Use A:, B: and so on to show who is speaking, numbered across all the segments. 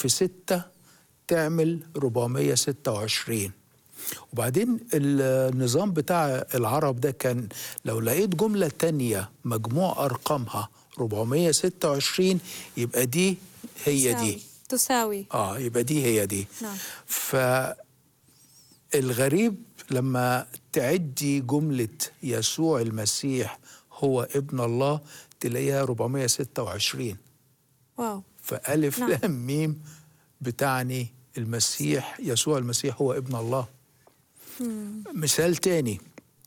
A: في ستة تعمل 426 وبعدين النظام بتاع العرب ده كان لو لقيت جملة تانية مجموع أرقامها 426 يبقى دي هي
B: تساوي.
A: دي
B: تساوي
A: اه يبقى دي هي دي
B: نعم
A: فالغريب لما تعدي جملة يسوع المسيح هو ابن الله تلاقيها 426
B: واو
A: فألف
B: نعم.
A: لام ميم بتعني المسيح يسوع المسيح هو ابن الله مثال تاني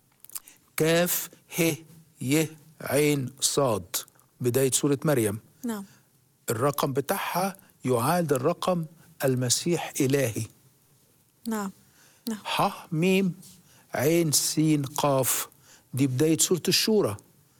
A: كاف ه ي عين صاد بداية سورة مريم
B: نعم
A: الرقم بتاعها يعادل رقم المسيح إلهي
B: نعم نعم
A: ح ميم عين سين قاف دي بداية سورة الشورى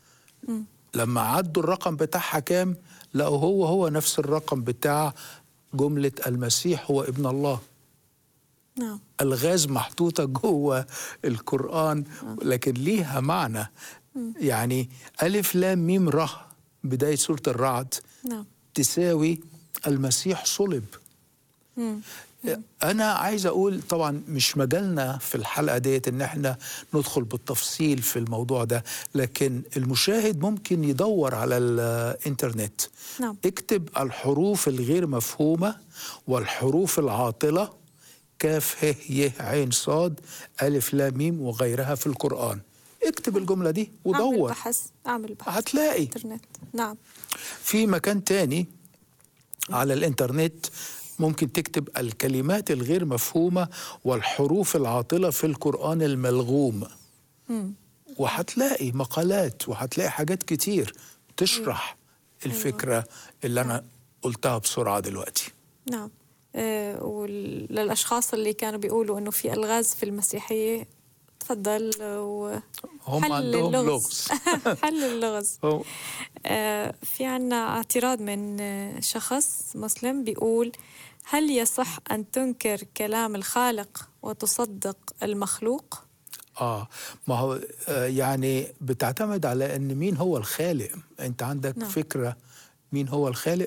A: لما عدوا الرقم بتاعها كام لقوا هو هو نفس الرقم بتاع جملة المسيح هو ابن الله
B: نعم
A: الغاز محطوطة جوه القرآن لكن ليها معنى يعني ألف لام ميم ره بداية سورة الرعد
B: نعم
A: تساوي المسيح صلب
B: مم.
A: أنا عايز أقول طبعا مش مجالنا في الحلقة ديت إن إحنا ندخل بالتفصيل في الموضوع ده لكن المشاهد ممكن يدور على الإنترنت
B: نعم
A: اكتب الحروف الغير مفهومة والحروف العاطلة كاف ه ي عين صاد ألف لام ميم وغيرها في القرآن اكتب الجملة دي
B: أعمل
A: ودور
B: بحث أعمل بحث
A: هتلاقي
B: انترنت نعم
A: في مكان تاني على الانترنت ممكن تكتب الكلمات الغير مفهومة والحروف العاطلة في القرآن الملغوم
B: مم.
A: وهتلاقي مقالات وهتلاقي حاجات كتير تشرح الفكرة اللي أنا قلتها بسرعة دلوقتي
B: نعم آه وللأشخاص اللي كانوا بيقولوا إنه في ألغاز في المسيحية تفضل و
A: هم
B: حل
A: عندهم
B: اللغز.
A: لغز
B: حل اللغز
A: هو-
B: آه، في عنا اعتراض من آه، شخص مسلم بيقول هل يصح أن تنكر كلام الخالق وتصدق المخلوق؟
A: اه ما هو آه يعني بتعتمد على ان مين هو الخالق انت عندك
B: نعم.
A: نعم. فكره مين هو الخالق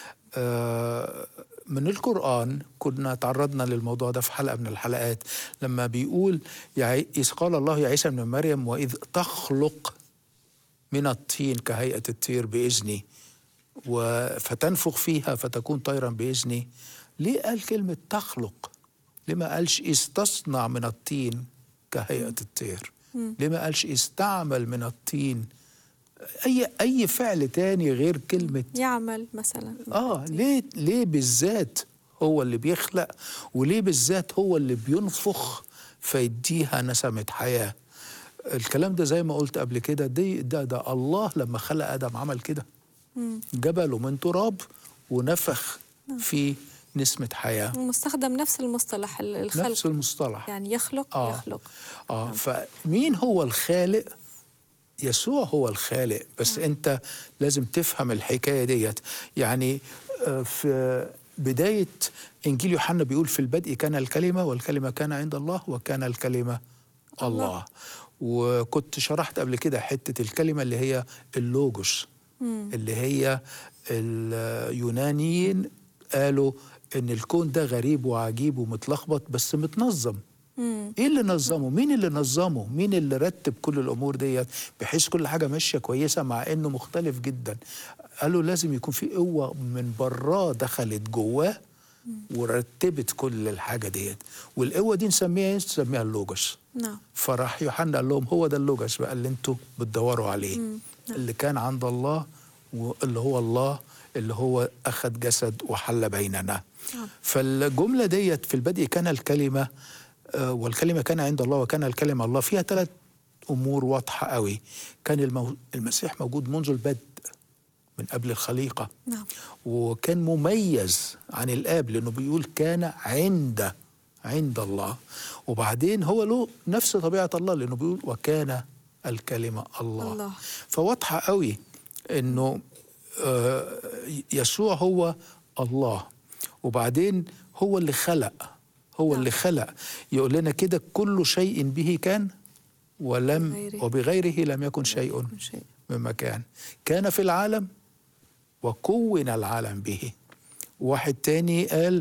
A: آه من القرآن كنا تعرضنا للموضوع ده في حلقة من الحلقات لما بيقول يا عي- إذ قال الله يا عيسى ابن مريم وإذ تخلق من الطين كهيئة الطير بإذني و- فتنفخ فيها فتكون طيرا بإذني ليه قال كلمة تخلق ليه ما قالش إذ تصنع من الطين كهيئة الطير ليه ما قالش إذ تعمل من الطين أي أي فعل تاني غير كلمة
B: يعمل مثلا
A: اه ليه ليه بالذات هو اللي بيخلق وليه بالذات هو اللي بينفخ فيديها نسمة حياة الكلام ده زي ما قلت قبل كده دي ده ده الله لما خلق آدم عمل كده
B: مم.
A: جبله من تراب ونفخ فيه نسمة حياة
B: مستخدم نفس المصطلح ال- الخلق
A: نفس المصطلح
B: يعني يخلق
A: آه.
B: يخلق
A: اه فمين هو الخالق يسوع هو الخالق بس انت لازم تفهم الحكايه ديت يعني آه، في بدايه انجيل يوحنا بيقول في البدء كان الكلمه والكلمه كان عند الله وكان الكلمه الله,
B: الله.
A: الله. وكنت شرحت قبل كده حته الكلمه اللي هي اللوجوس
B: مم.
A: اللي هي اليونانيين قالوا ان الكون ده غريب وعجيب ومتلخبط بس متنظم
B: مم.
A: ايه اللي نظمه مين اللي نظمه مين اللي رتب كل الامور ديت بحيث كل حاجه ماشيه كويسه مع انه مختلف جدا قالوا لازم يكون في قوه من براه دخلت جواه ورتبت كل الحاجه ديت والقوه دي نسميها ايه نسميها اللوجوس
B: نعم
A: فراح يوحنا قال لهم هو ده اللوجوس بقى اللي انتوا بتدوروا عليه
B: مم.
A: اللي كان عند الله واللي هو الله اللي هو أخذ جسد وحل بيننا
B: نعم.
A: فالجملة ديت في البدء كان الكلمة آه، والكلمة كان عند الله وكان الكلمة الله فيها ثلاث أمور واضحة قوي كان المو... المسيح موجود منذ البدء من قبل الخليقة
B: نعم
A: وكان مميز عن الاب لانه بيقول كان عند عند الله وبعدين هو له نفس طبيعه الله لانه بيقول وكان الكلمه الله,
B: الله.
A: فواضحه قوي انه آه، يسوع هو الله وبعدين هو اللي خلق هو
B: نعم.
A: اللي خلق يقول لنا كده كل شيء به كان ولم
B: بغيره.
A: وبغيره لم يكن شيء
B: كل شيء
A: من مكان كان في العالم وكون العالم به وواحد تاني قال